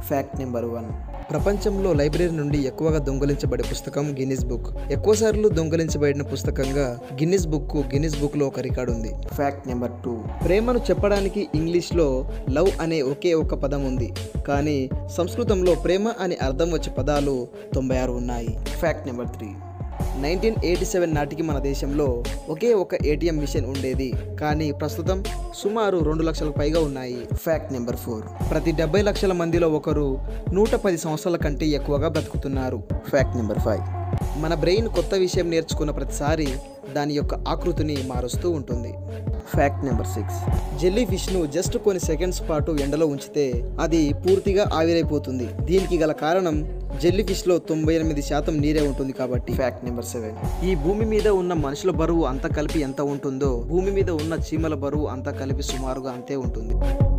fact number one ప్రపంచంలో library నుండి ఎక్కువగా దొంగలించబడే పుస్తకం గిన్నిస్ బుక్ ఎక్కువసార్లు దొంగలించబడిన పుస్తకంగా గిన్నిస్ బుక్ గిన్నిస్ బుక్ లో ఒక రికార్డు ఉంది ఫ్యాక్ట్ నెంబర్ టూ ప్రేమను చెప్పడానికి ఇంగ్లీష్లో లవ్ అనే ఒకే ఒక పదం ఉంది కానీ సంస్కృతంలో ప్రేమ అనే అర్థం వచ్చే పదాలు తొంభై ఆరు ఉన్నాయి fact number three nineteen eighty seven నాటికి మన దేశంలో ఒకే ఒక ఏటీఎం మిషన్ ఉండేది కానీ ప్రస్తుతం సుమారు రెండు లక్షలకు పైగా ఉన్నాయి ఫ్యాక్ట్ నెంబర్ ఫోర్ ప్రతి డెబ్బై లక్షల మందిలో ఒకరు నూట పది సంవత్సరాల కంటే ఎక్కువగా బ్రతుకుతున్నారు ఫ్యాక్ట్ నెంబర్ ఫైవ్ మన బ్రెయిన్ కొత్త విషయం నేర్చుకున్న ప్రతిసారి దాని యొక్క ఆకృతిని మారుస్తూ ఉంటుంది ఫ్యాక్ట్ నెంబర్ సిక్స్ జెల్లీ ఫిష్ను జస్ట్ కొన్ని సెకండ్స్ పాటు ఎండలో ఉంచితే అది పూర్తిగా ఆవిరైపోతుంది దీనికి గల కారణం జెల్లీ ఫిష్లో తొంభై ఎనిమిది శాతం నీరే ఉంటుంది కాబట్టి ఫ్యాక్ట్ నెంబర్ సెవెన్ ఈ భూమి మీద ఉన్న మనుషుల బరువు అంతా కలిపి ఎంత ఉంటుందో భూమి మీద ఉన్న చీమల బరువు అంతా కలిపి సుమారుగా అంతే ఉంటుంది